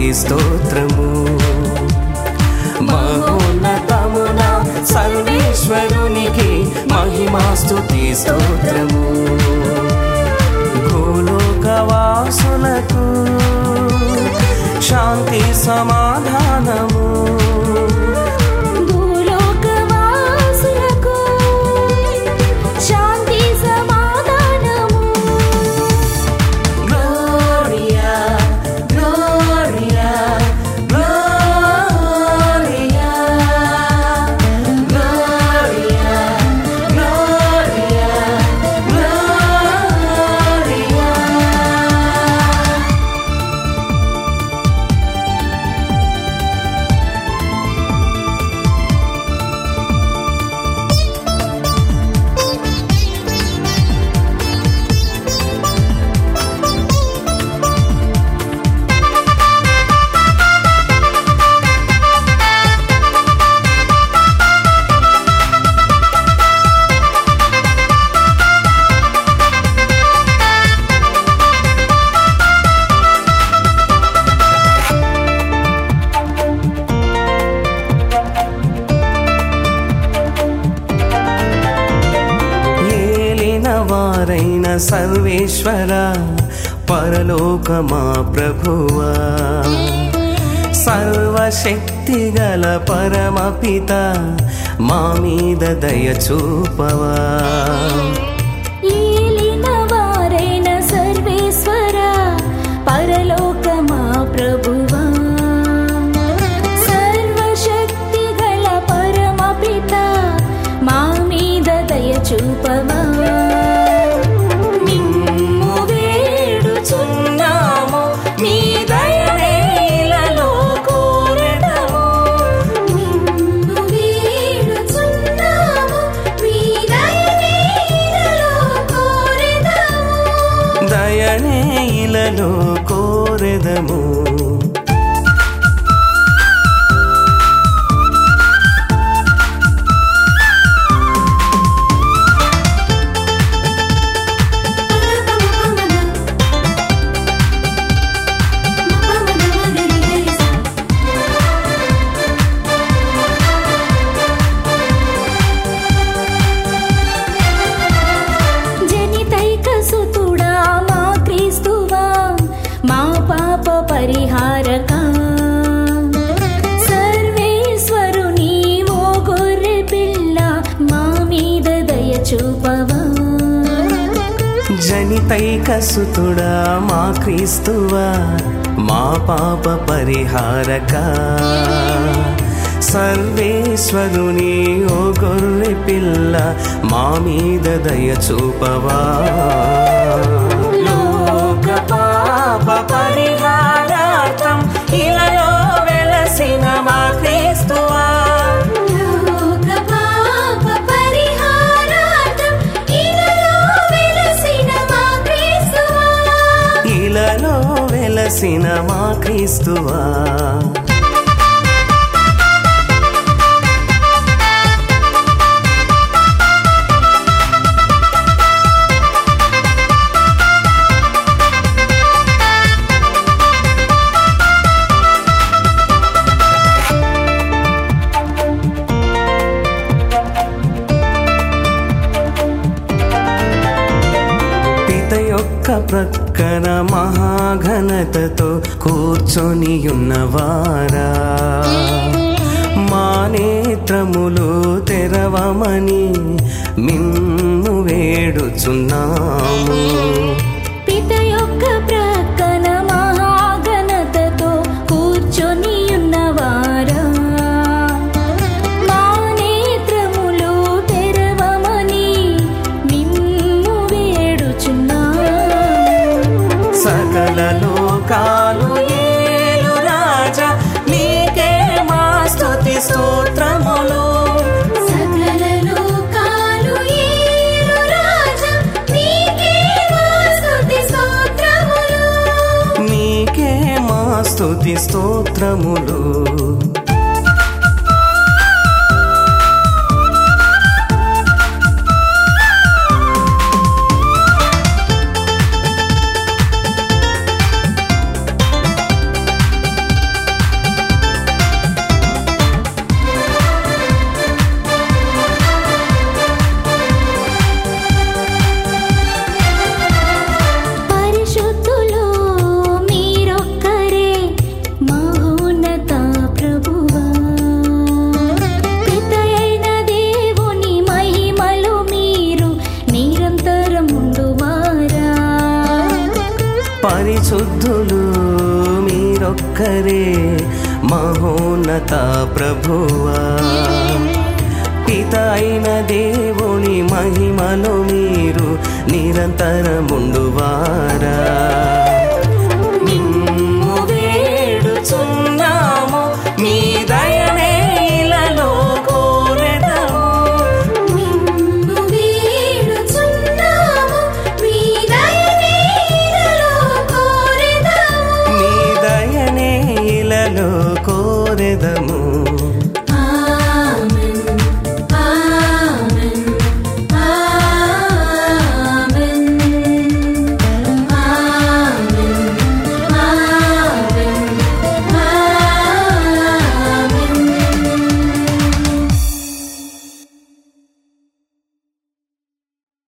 స్తోత్రము మహోన్నతమున సర్వేశ్వరునికి మహిమాస్తుతి స్తోత్రము భూలోకవాసులకు శాంతి సమాధానము భూలోకవాసులకు శాంతి సమాధానము Gloria, Gloria, Gloria, Gloria, Gloria, Gloria. ఏలిన వారైన సర్వేశ్వర పరలోకమా ప్రభువా సర్వశక్తి గల పరమపిత మా మీద దయ చూపవా ఏలిన వారైన సర్వేశ్వర పరలోకమా ప్రభువా సర్వశక్తి గల పరమపిత మా మీద దయ చూపవా నిమ్ము వేడుచున్నాము మీ దయనేలలో కోరెదము నిన్ను వేడుచున్నాము మీ దయనీలలో కోరెదము దయనే ఇలలో కోరెదము జనితైక సుతుడా మా క్రీస్తువా మా పాప పరిహారక సర్వేశ్వరుని ఓ గొర్రె పిల్ల మా మీద దయ చూపవా జనితైక సుతుడా మా క్రీస్తువా మా పాప పరిహారక సర్వేశ్వరుని ఓ గొర్రె పిల్ల మా మీద దయ చూపవా లోక పాప పరిహారార్థం ఇలలో వెలసిన మా క్రీస్తువా లోక పాప పరిహారార్థం ఇలలో వెలసిన మా క్రీస్తువా ఇలలో వెలసిన మా క్రీస్తువా పిత యొక్క ప్రక్కన మహాఘనతతో కూర్చొని ఉన్నవారా మా నేత్రములు తెరవమని మిమ్ము వేడుచున్నాము పిత యొక్క ప్రక్కన మహాఘనతతో కూర్చొని ఉన్నవారా మా నేత్రములు తెరవమని మిమ్ము వేడుచున్నాము సకల లోకాలు ఏలు రాజా నీకే మా స్తుతి స్తోత్రములు సకల లోకాలు ఏలు రాజా నీకే మా స్తుతి స్తోత్రములు నీకే మా స్తుతి స్తోత్రములు పరిశుద్ధులు మీరొక్కరే మహోన్నత ప్రభువా పిత అయిన దేవుని మహిమలో మీరు నిరంతరముండువారా